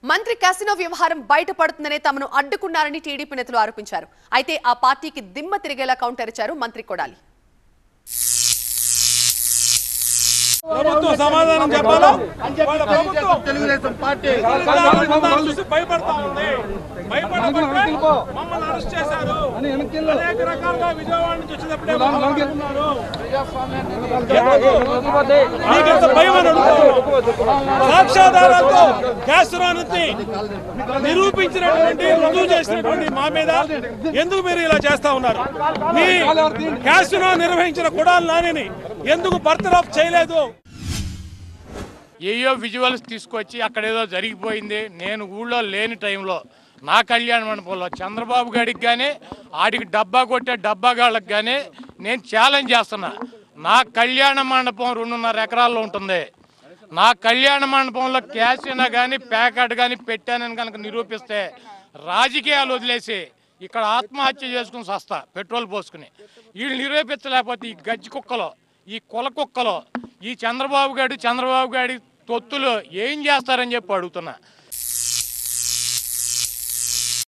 మంత్రి క్యాసినో వ్యవహారం బయటపడుతుందనే తమను అడ్డుకున్నారని టీడీపీ నేతలు ఆరోపించారు అయితే ఆ పార్టీకి దిమ్మ తిరిగేలా కౌంటర్ ఇచ్చారు మంత్రి కొడాలి ప్రభుత్వం సమాధానం చెప్పాలా వాళ్ళ ప్రభుత్వం తెలుగుదేశం పార్టీ విధానాలు విధానాలు చూసి భయపడతా ఉంది భయపడబట్టే మమ్మల్ని అరెస్ట్ చేశారు అనేక రకాలుగా విజయవాడ నుంచి వచ్చేటప్పుడే మమ్మల్ని అడ్డుకున్నారు. మీకెంత భయం అని అడుగుతాను. సాక్ష్యాధారాలతో క్యాస్ట్రాన్ని నిరూపించినటువంటి రుజువు చేసినటువంటి మా మీద ఎందుకు మీరు ఇలా చేస్తా ఉన్నారు మీ క్యాస్ట్రో నిర్వహించిన కుడాల నానిని ఎందుకు బర్తరఫ్ చేయలేదు ఏయో విజువల్స్ తీసుకొచ్చి అక్కడ ఏదో జరిగిపోయింది నేను ఊళ్ళో లేని టైంలో నా కళ్యాణ మండపంలో చంద్రబాబు గారికి కానీ ఆడికి డబ్బా కొట్టే డబ్బాగాళ్ళకి కానీ నేను ఛాలెంజ్ చేస్తున్నా నా కళ్యాణ మండపం రెండున్నర ఎకరాల్లో ఉంటుంది నా కళ్యాణ మండపంలో క్యాష్ అయినా కానీ ప్యాకెట్ కానీ పెట్టానని కనుక నిరూపిస్తే రాజకీయాలు వదిలేసి ఇక్కడ ఆత్మహత్య చేసుకుని సస్తా పెట్రోల్ పోసుకుని వీళ్ళు నిరూపించలేకపోతే ఈ గజ్జి కుక్కలో ఈ కుల కుక్కలో ఈ చంద్రబాబు గారు చంద్రబాబు గారి తొత్తులు ఏం చేస్తారని చెప్పి అడుగుతున్నా